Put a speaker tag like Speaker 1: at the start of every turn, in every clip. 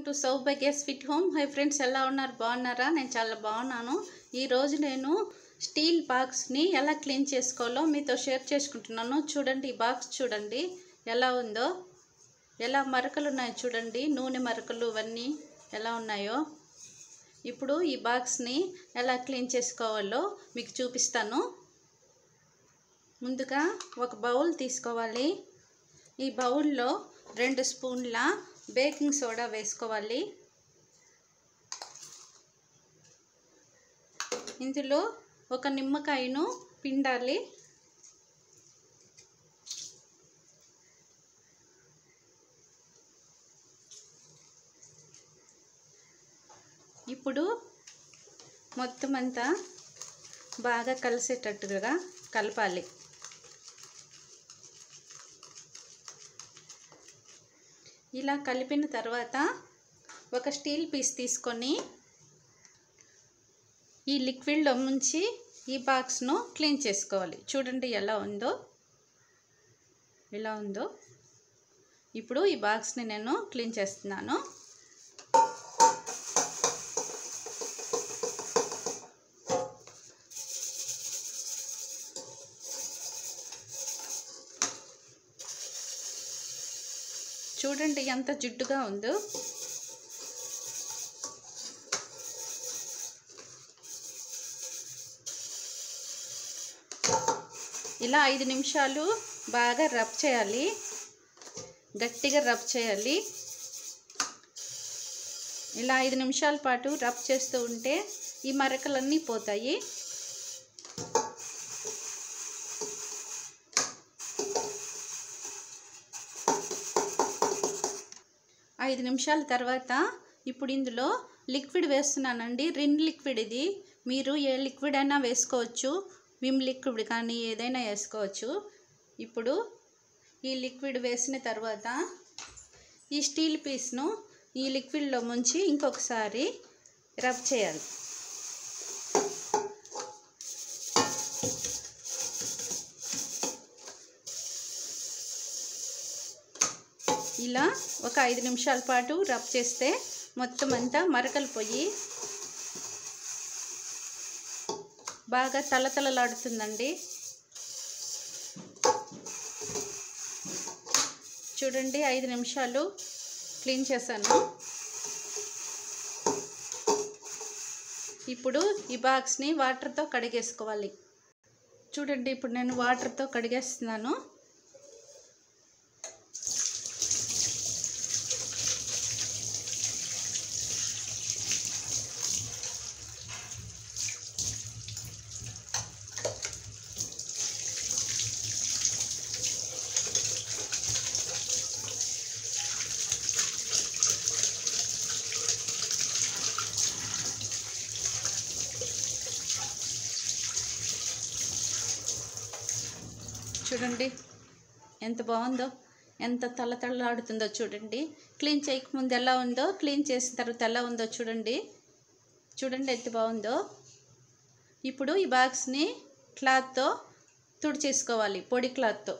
Speaker 1: to Saubhagya sweet home hi friends ఎలా ఉన్నారు బాగున్నారా నేను చాలా బాగున్నాను ఈరోజు నేను స్టీల్ బాక్స్ని ఎలా క్లీన్ చేసుకోవాలో మీతో షేర్ చేసుకుంటున్నాను చూడండి ఈ బాక్స్ చూడండి ఎలా ఉందో ఎలా మరకలు ఉన్నాయో చూడండి నూనె మరకలు ఇవన్నీ ఎలా ఉన్నాయో ఇప్పుడు ఈ బాక్స్ని ఎలా క్లీన్ చేసుకోవాలో మీకు చూపిస్తాను ముందుగా ఒక బౌల్ తీసుకోవాలి ఈ బౌల్లో రెండు స్పూన్ల బేకింగ్ సోడా వేసుకోవాలి ఇందులో ఒక నిమ్మకాయను పిండాలి ఇప్పుడు మొత్తం అంతా బాగా కలిసేటట్టుగా కలపాలి ఇలా కలిపిన తర్వాత ఒక స్టీల్ పీస్ తీసుకొని ఈ లిక్విడ్లో ముంచి ఈ బాక్స్ను క్లీన్ చేసుకోవాలి చూడండి ఎలా ఉందో ఎలా ఉందో ఇప్పుడు ఈ బాక్స్ని నేను క్లీన్ చేస్తున్నాను చూడండి ఎంత జిడ్డుగా ఉందో ఇలా ఐదు నిమిషాలు బాగా రబ్ చేయాలి గట్టిగా రబ్ చేయాలి ఇలా ఐదు నిమిషాల పాటు రబ్ చేస్తూ ఉంటే ఈ మరకలన్నీ పోతాయి ఐదు నిమిషాల తర్వాత ఇప్పుడు ఇందులో లిక్విడ్ వేస్తున్నానండి రిన్ లిక్విడ్ ఇది మీరు ఏ లిక్విడ్ అయినా వేసుకోవచ్చు విమ్ లిక్విడ్ కానీ ఏదైనా వేసుకోవచ్చు ఇప్పుడు ఈ లిక్విడ్ వేసిన తర్వాత ఈ స్టీల్ పీస్ను ఈ లిక్విడ్లో ముంచి ఇంకొకసారి రబ్ చేయాలి ఇలా ఒక ఐదు నిమిషాల పాటు రబ్ చేస్తే మొత్తం అంతా మరకలు పోయి బాగా తలతలలాడుతుందండి చూడండి ఐదు నిమిషాలు క్లీన్ చేశాను ఇప్పుడు ఈ బాక్స్ని వాటర్తో కడిగేసుకోవాలి చూడండి ఇప్పుడు నేను వాటర్తో కడిగేస్తున్నాను చూడండి ఎంత బాగుందో ఎంత తలతళ్ళాడుతుందో చూడండి క్లీన్ చేయకముందు ఎలా ఉందో క్లీన్ చేసిన తర్వాత ఎలా ఉందో చూడండి చూడండి ఎంత బాగుందో ఇప్పుడు ఈ బాక్స్ని క్లాత్తో తుడిచేసుకోవాలి పొడి క్లాత్తో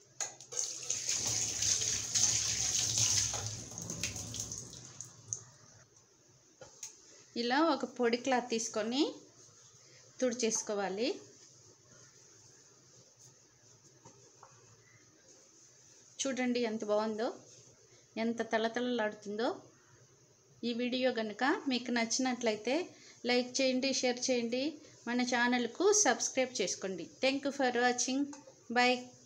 Speaker 1: ఇలా ఒక పొడి క్లాత్ తీసుకొని తుడిచేసుకోవాలి చూడండి ఎంత బాగుందో ఎంత తలతలలాడుతుందో ఈ వీడియో కనుక మీకు నచ్చినట్లయితే లైక్ చేయండి షేర్ చేయండి మన ఛానల్కు సబ్స్క్రైబ్ చేసుకోండి thank you for watching bye